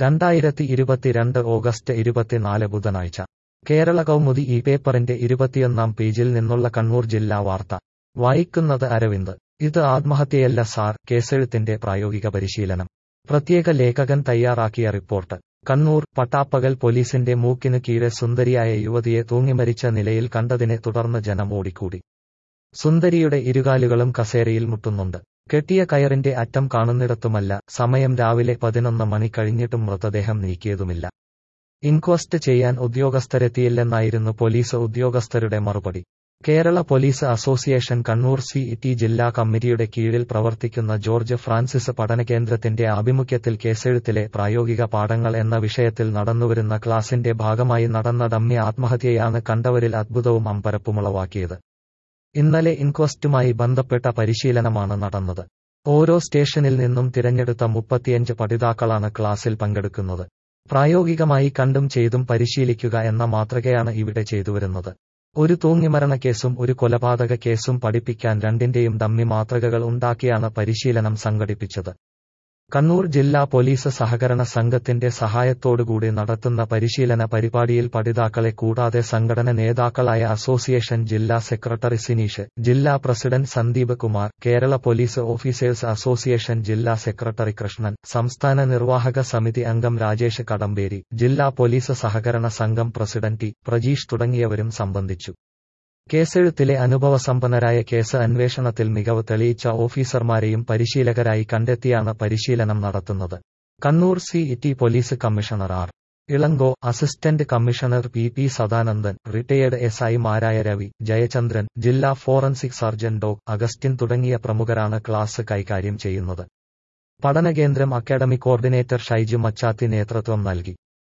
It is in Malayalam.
രണ്ടായിരത്തി ഇരുപത്തിരണ്ട് ഓഗസ്റ്റ് ഇരുപത്തിനാല് ബുധനാഴ്ച കേരള കൗമുദി ഈ പേപ്പറിന്റെ ഇരുപത്തിയൊന്നാം പേജിൽ നിന്നുള്ള കണ്ണൂർ ജില്ലാ വാർത്ത വായിക്കുന്നത് അരവിന്ദ് ഇത് ആത്മഹത്യയല്ല സാർ കേസെഴുത്തിന്റെ പ്രായോഗിക പരിശീലനം പ്രത്യേക ലേഖകൻ തയ്യാറാക്കിയ റിപ്പോർട്ട് കണ്ണൂർ പട്ടാപ്പകൽ പോലീസിന്റെ മൂക്കിന് കീഴെ സുന്ദരിയായ യുവതിയെ തൂങ്ങിമരിച്ച നിലയിൽ കണ്ടതിനെ തുടർന്ന് ജനം ഓടിക്കൂടി സുന്ദരിയുടെ ഇരുകാലുകളും കസേരയിൽ മുട്ടുന്നുണ്ട് കെട്ടിയ കയറിന്റെ അറ്റം കാണുന്നിടത്തുമല്ല സമയം രാവിലെ പതിനൊന്ന് മണി കഴിഞ്ഞിട്ടും മൃതദേഹം നീക്കിയതുമില്ല ഇൻക്വസ്റ്റ് ചെയ്യാൻ ഉദ്യോഗസ്ഥരെത്തിയില്ലെന്നായിരുന്നു പോലീസ് ഉദ്യോഗസ്ഥരുടെ മറുപടി Kerala police association Kannur C T ജില്ലാ കമ്മിറ്റിയുടെ കീഴിൽ പ്രവർത്തിക്കുന്ന ജോർജ് ഫ്രാൻസിസ് പഠനകേന്ദ്രത്തിന്റെ ആഭിമുഖ്യത്തിൽ കേസെഴുത്തിലെ പ്രായോഗിക പാഠങ്ങൾ എന്ന വിഷയത്തിൽ നടന്നുവരുന്ന ക്ലാസിന്റെ ഭാഗമായി നടന്ന ഡമ്മി ആത്മഹത്യയാണ് കണ്ടവരിൽ അത്ഭുതവും അമ്പരപ്പുമുളവാക്കിയത് ഇന്നലെ ഇൻക്വസ്റ്റുമായി ബന്ധപ്പെട്ട പരിശീലനമാണ് നടന്നത് ഓരോ സ്റ്റേഷനിൽ നിന്നും തിരഞ്ഞെടുത്ത മുപ്പത്തിയഞ്ച് പഠിതാക്കളാണ് ക്ലാസ്സിൽ പങ്കെടുക്കുന്നത് പ്രായോഗികമായി കണ്ടും ചെയ്തും പരിശീലിക്കുക എന്ന മാതൃകയാണ് ഇവിടെ ചെയ്തുവരുന്നത് ഒരു തൂങ്ങിമരണ കേസും ഒരു കൊലപാതക കേസും പഠിപ്പിക്കാൻ രണ്ടിന്റെയും ഡമ്മി മാതൃകകൾ ഉണ്ടാക്കിയാണ് പരിശീലനം സംഘടിപ്പിച്ചത് കണ്ണൂർ ജില്ലാ പോലീസ് സഹകരണ സംഘത്തിന്റെ സഹായത്തോടുകൂടി നടത്തുന്ന പരിശീലന പരിപാടിയിൽ പഠിതാക്കളെ കൂടാതെ സംഘടന നേതാക്കളായ അസോസിയേഷൻ ജില്ലാ സെക്രട്ടറി സിനീഷ് ജില്ലാ president Sandeep Kumar Kerala police officers association ജില്ലാ സെക്രട്ടറി കൃഷ്ണൻ സംസ്ഥാന നിർവാഹക സമിതി അംഗം രാജേഷ് കടമ്പേരി ജില്ലാ പോലീസ് സഹകരണ സംഘം പ്രസിഡന്റ് ടി പ്രജീഷ് തുടങ്ങിയവരും സംബന്ധിച്ചു കേസെഴുത്തിലെ അനുഭവസമ്പന്നരായ കേസ് അന്വേഷണത്തിൽ മികവ് തെളിയിച്ച ഓഫീസർമാരെയും പരിശീലകരായി കണ്ടെത്തിയാണ് പരിശീലനം നടത്തുന്നത് Kannur C T police commissioner R Elango assistant commissioner P P Sadanandan retired S ഐമാരായ രവി ജയചന്ദ്രൻ ജില്ലാ ഫോറൻസിക് സർജൻ ഡോ അഗസ്റ്റിൻ തുടങ്ങിയ പ്രമുഖരാണ് ക്ലാസ് കൈകാര്യം ചെയ്യുന്നത് പഠനകേന്ദ്രം അക്കാഡമി കോർഡിനേറ്റർ ഷൈജു മച്ചാത്തി നേതൃത്വം നൽകി